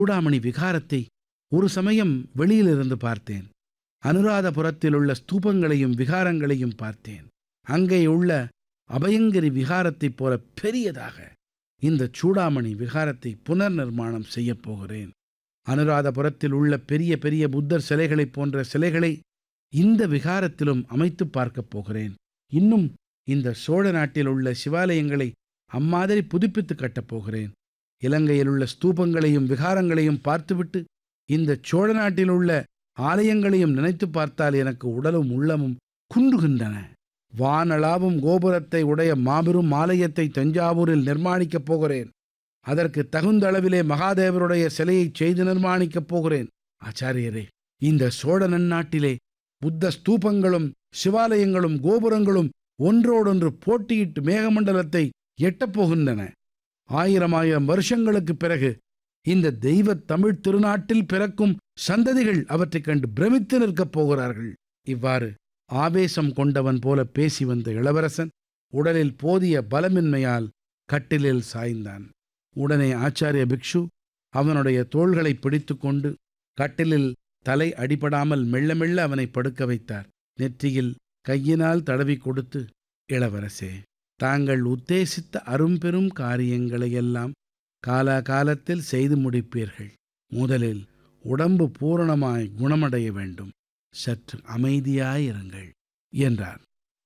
சூடாமணி விகாரத்தை ஒரு சமயம் வெளியிலிருந்து பார்த்தேன் அனுராதபுரத்தில் உள்ள ஸ்தூபங்களையும் விகாரங்களையும் பார்த்தேன் அங்கே உள்ள அபயங்கிரி விகாரத்தைப் போல பெரியதாக இந்த சூடாமணி விகாரத்தை புனர் நிர்மாணம் செய்யப் போகிறேன் அனுராதபுரத்தில் உள்ள பெரிய பெரிய புத்தர் சிலைகளைப் போன்ற சிலைகளை இந்த விகாரத்திலும் அமைத்து பார்க்கப் போகிறேன் இன்னும் இந்த சோழ நாட்டில் உள்ள சிவாலயங்களை அம்மாதிரி புதுப்பித்து கட்டப் போகிறேன் இலங்கையில் உள்ள ஸ்தூபங்களையும் விகாரங்களையும் பார்த்துவிட்டு இந்த சோழ நாட்டில் உள்ள ஆலயங்களையும் நினைத்து பார்த்தால் எனக்கு உடலும் உள்ளமும் குன்றுகின்றன வானளாவும் கோபுரத்தை உடைய மாபெரும் ஆலயத்தை தஞ்சாவூரில் நிர்மாணிக்கப் போகிறேன் அதற்கு தகுந்த அளவிலே மகாதேவருடைய சிலையை செய்து நிர்மாணிக்கப் போகிறேன் ஆச்சாரியரே இந்த சோழ நன்னாட்டிலே புத்த ஸ்தூபங்களும் சிவாலயங்களும் கோபுரங்களும் ஒன்றோடொன்று போட்டியிட்டு மேகமண்டலத்தை எட்டப் போகின்றன ஆயிரம் ஆயிரம் வருஷங்களுக்குப் பிறகு இந்த தெய்வத் தமிழ்த் திருநாட்டில் பிறக்கும் சந்ததிகள் அவற்றைக் கண்டு பிரமித்து நிற்கப் போகிறார்கள் இவ்வாறு ஆவேசம் கொண்டவன் போல பேசி வந்த இளவரசன் உடலில் போதிய பலமின்மையால் கட்டிலில் சாய்ந்தான் உடனே ஆச்சாரிய பிக்ஷு அவனுடைய தோள்களை பிடித்துக்கொண்டு கட்டிலில் தலை அடிபடாமல் மெல்ல மெல்ல அவனை படுக்க வைத்தார் நெற்றியில் கையினால் தடவி கொடுத்து இளவரசே தாங்கள் உத்தேசித்த அரும்பெரும் காரியங்களையெல்லாம் காலாகாலத்தில் செய்து முடிப்பீர்கள் முதலில் உடம்பு பூரணமாய் குணமடைய வேண்டும் சற்று அமைதியாயிருங்கள் என்றார்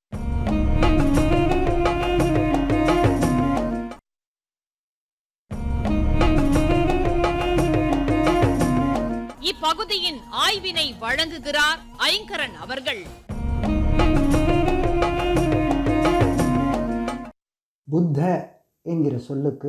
இப்பகுதியின் ஆய்வினை வழங்குகிறார் ஐங்கரன் அவர்கள் புத்த என்கிற சொல்லுக்கு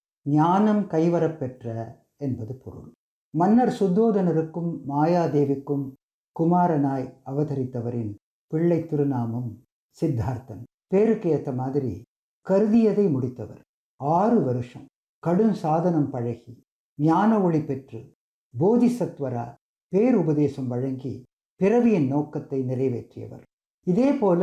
ஞானம் கைவரப்பெற்ற என்பது பொருள் மன்னர் சுத்தோதனருக்கும் மாயாதேவிக்கும் குமாரனாய் அவதரித்தவரின் பிள்ளை திருநாமம் சித்தார்த்தன் பேருக்கு ஏற்ற மாதிரி கருதியதை முடித்தவர் ஆறு வருஷம் கடும் சாதனம் பழகி ஞான ஒளி பெற்று போதிசத்வரா பேருபதேசம் வழங்கி பிறவியின் நோக்கத்தை நிறைவேற்றியவர் இதே போல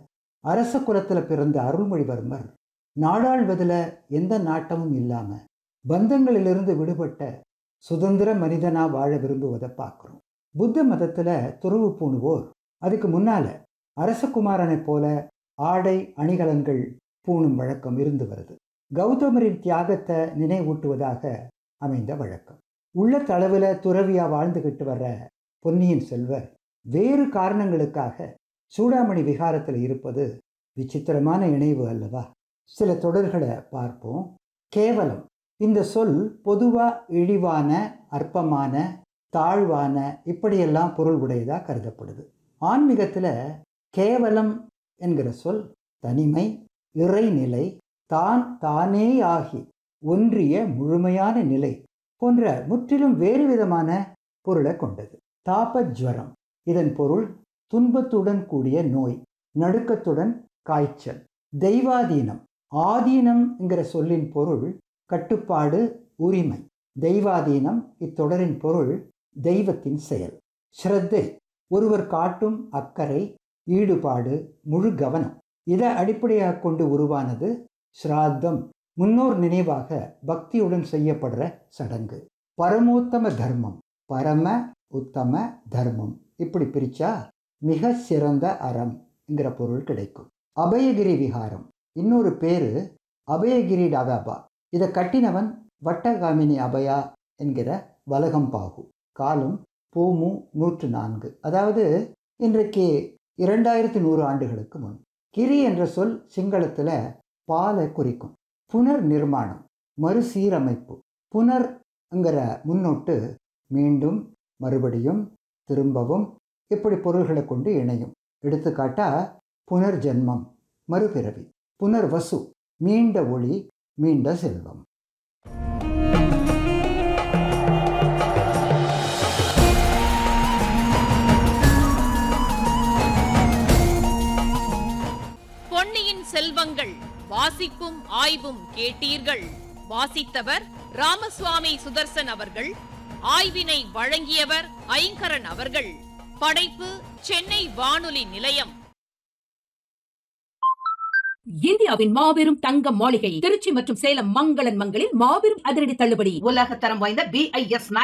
அரச குலத்தில் பிறந்த அருள்மொழிவர்மர் நாடாள்வதில் எந்த நாட்டமும் இல்லாமல் பந்தங்களிலிருந்து விடுபட்ட சுதந்திர மனிதனா வாழ விரும்புவதை பார்க்குறோம் புத்த மதத்தில் துறவு பூணுவோர் அதுக்கு முன்னால அரசகுமாரனைப் போல ஆடை அணிகலன்கள் பூணும் வழக்கம் இருந்து வருது கௌதமரின் தியாகத்தை நினைவூட்டுவதாக அமைந்த வழக்கம் உள்ள தளவில் துறவியா வாழ்ந்துகிட்டு வர்ற பொன்னியின் செல்வர் வேறு காரணங்களுக்காக சூடாமணி விகாரத்தில் இருப்பது விசித்திரமான இணைவு அல்லவா சில தொடர்களை பார்ப்போம் கேவலம் இந்த சொல் பொதுவா இழிவான அற்பமான தாழ்வான இப்படியெல்லாம் பொருள் உடையதா கருதப்படுது ஆன்மீகத்தில் கேவலம் என்கிற சொல் தனிமை இறைநிலை தான் தானே ஆகி ஒன்றிய முழுமையான நிலை போன்ற முற்றிலும் வேறு விதமான பொருளை கொண்டது தாபஜ்வரம் இதன் பொருள் துன்பத்துடன் கூடிய நோய் நடுக்கத்துடன் காய்ச்சல் தெய்வாதீனம் ஆதீனம் என்கிற சொல்லின் பொருள் கட்டுப்பாடு உரிமை தெய்வாதீனம் இத்தொடரின் பொருள் தெய்வத்தின் செயல் ஸ்ரத்தை ஒருவர் காட்டும் அக்கறை ஈடுபாடு முழு கவனம் இதை அடிப்படையாக கொண்டு உருவானது ஸ்ராத்தம் முன்னோர் நினைவாக பக்தியுடன் செய்யப்படுற சடங்கு பரமோத்தம தர்மம் பரம உத்தம தர்மம் இப்படி பிரிச்சா மிக சிறந்த அறம்ங்கிற பொருள் கிடைக்கும் அபயகிரி விகாரம் இன்னொரு பேரு அபயகிரி டாகாபா இதை கட்டினவன் வட்டகாமினி அபயா என்கிற வலகம்பாகு காலம் பூமு நூற்று நான்கு அதாவது இன்றைக்கு இரண்டாயிரத்தி நூறு ஆண்டுகளுக்கு முன் கிரி என்ற சொல் சிங்களத்தில் பாலை குறிக்கும் புனர் நிர்மாணம் மறுசீரமைப்பு புனர்ங்கிற முன்னோட்டு மீண்டும் மறுபடியும் திரும்பவும் இப்படி பொருள்களை கொண்டு இணையும் எடுத்துக்காட்டா புனர்ஜென்மம் மறுபிறவி புனர்வசு மீண்ட ஒளி மீண்ட செல்வம் பொன்னியின் செல்வங்கள் வாசிப்பும் ஆய்வும் கேட்டீர்கள் வாசித்தவர் ராமசுவாமி சுதர்சன் அவர்கள் ஆய்வினை வழங்கியவர் ஐங்கரன் அவர்கள் படைப்பு சென்னை வானொலி நிலையம் இந்தியாவின் மாபெரும் தங்க மாளிகை திருச்சி மற்றும் சேலம் மங்களன் மங்களில் மாபெரும் அதிரடி தள்ளுபடி உலக தரம் வாய்ந்த பிஐஎஸ்